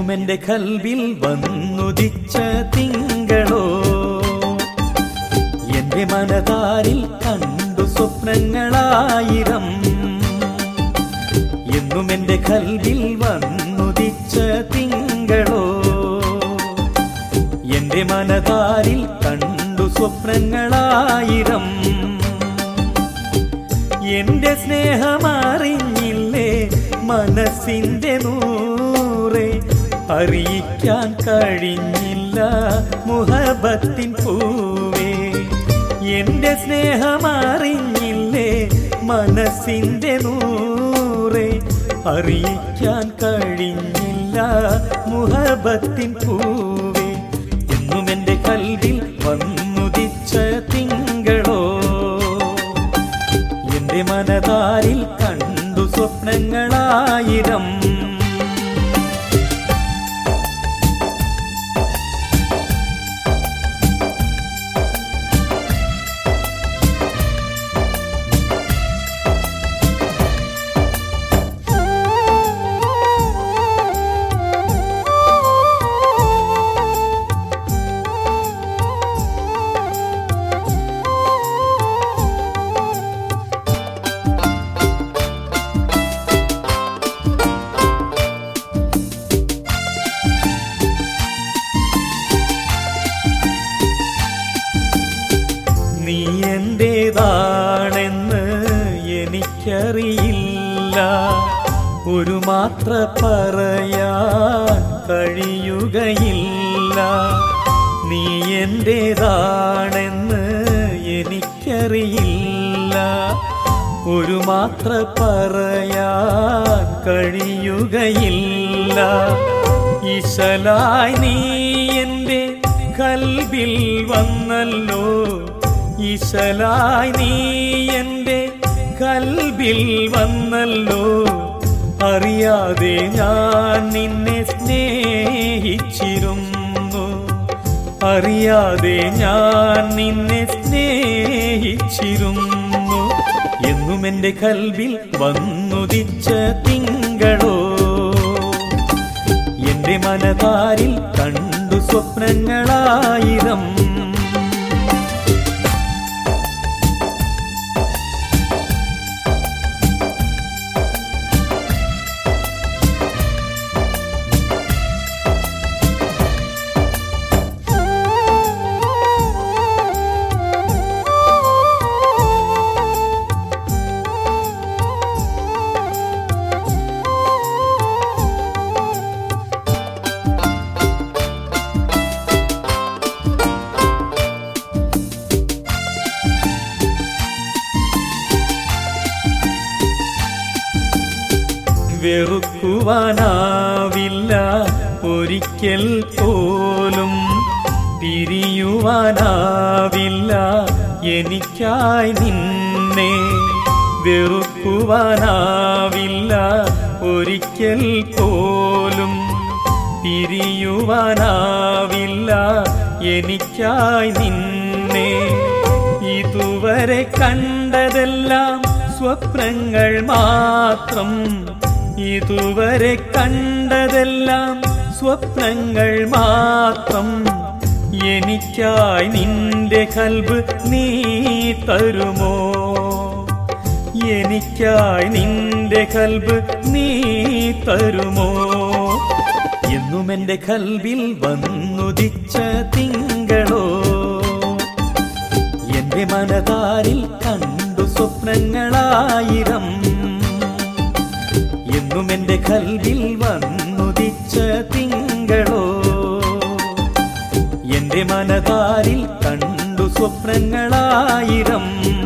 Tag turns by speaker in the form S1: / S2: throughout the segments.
S1: എന്നും എന്റെ കൽവിൽ വന്നുദിച്ച തിങ്കളോ എന്റെ മനതാരിൽ കണ്ടു സ്വപ്നങ്ങളായിരം എന്നും എന്റെ കൽവിൽ വന്നുദിച്ച തിങ്കളോ എന്റെ മനതാരിൽ കണ്ടു സ്വപ്നങ്ങളായിരം എന്റെ സ്നേഹമറിഞ്ഞില്ലേ മനസ്സിന്റെ നൂറെ അറിയിക്കാൻ കഴിഞ്ഞില്ല മുഹബത്തിൻ പൂവേ എന്റെ സ്നേഹമറിഞ്ഞില്ലേ മനസ്സിന്റെ നൂറെ അറിയിക്കാൻ കഴിഞ്ഞില്ല മുഹബത്തിൻ പൂവേ എന്നും എന്റെ കൽവിൽ വന്നുദിച്ച തിങ്കളോ എന്റെ മനതാരിൽ കണ്ടു സ്വപ്നങ്ങളായിരം നീ എന്റേതാണെന്ന് എനിക്കറിയില്ല ഒരു മാത്ര പറയാൻ കഴിയുകയില്ല നീ എന്റേതാണെന്ന് എനിക്കറിയില്ല ഒരു മാത്ര പറയാൻ കഴിയുകയില്ല ഈശലായി നീ എൻ്റെ കൽബിൽ വന്നല്ലോ ഈശലായി നീ എൻ്റെ കൽബിൽ വന്നല്ലോ അറിയാതെ ഞാൻ നിന്നെ സ്നേഹിച്ചിരുന്നു അറിയാതെ ഞാൻ നിന്നെ സ്നേഹിച്ചിരുന്നു എന്നും എൻ്റെ കൽവിൽ വന്നുദിച്ച തിങ്കളോ എന്റെ മനതാരിൽ കണ്ടു സ്വപ്നങ്ങളായിരം വെറുക്കുവാനാവില്ല ഒരിക്കൽ പോലും പിരിയുവാനാവില്ല എനിക്കായി നിന്നെ വെറുക്കുവാനാവില്ല ഒരിക്കൽ പോലും പിരിയുവാനാവില്ല എനിക്കായി നിന്നെ ഇതുവരെ കണ്ടതെല്ലാം സ്വപ്നങ്ങൾ മാത്രം ഇതുവരെ കണ്ടതെല്ലാം സ്വപ്നങ്ങൾ മാത്രം എനിക്കായി നിന്റെ കൽബ് നീ തരുമോ എനിക്കായി നിന്റെ കൽബ് നീ തരുമോ എന്നും എന്റെ കൽബിൽ വന്നുദിച്ച തിങ്കളോ എന്റെ മനതാരിൽ കണ്ടു സ്വപ്നങ്ങളായിരം എന്നും എന്റെ കൽവിൽ വന്നുദിച്ച തിങ്കളോ എന്റെ മനതാരിൽ കണ്ടു സ്വപ്നങ്ങളായിരം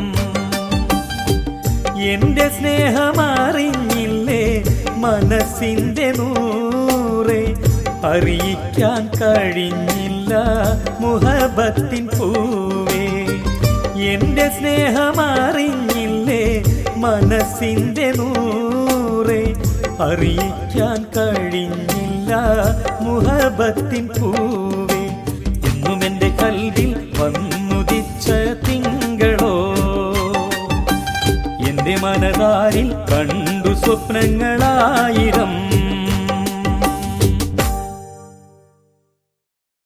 S1: എന്റെ സ്നേഹമറിഞ്ഞില്ലേ മനസ്സിന്റെ നൂറെ അറിയിക്കാൻ കഴിഞ്ഞില്ല മുഹബത്തിൻ പൂവേ എന്റെ സ്നേഹമറിഞ്ഞില്ലേ മനസ്സിന്റെ നൂറെ അറിയിക്കാൻ കഴിഞ്ഞില്ല മുഹബത്തിൻ പൂവേ എന്നും എന്റെ കൽവിൽ വന്നുദിച്ച തിങ്കളോ എന്റെ മനതാരിൽ കണ്ടു സ്വപ്നങ്ങളായിരം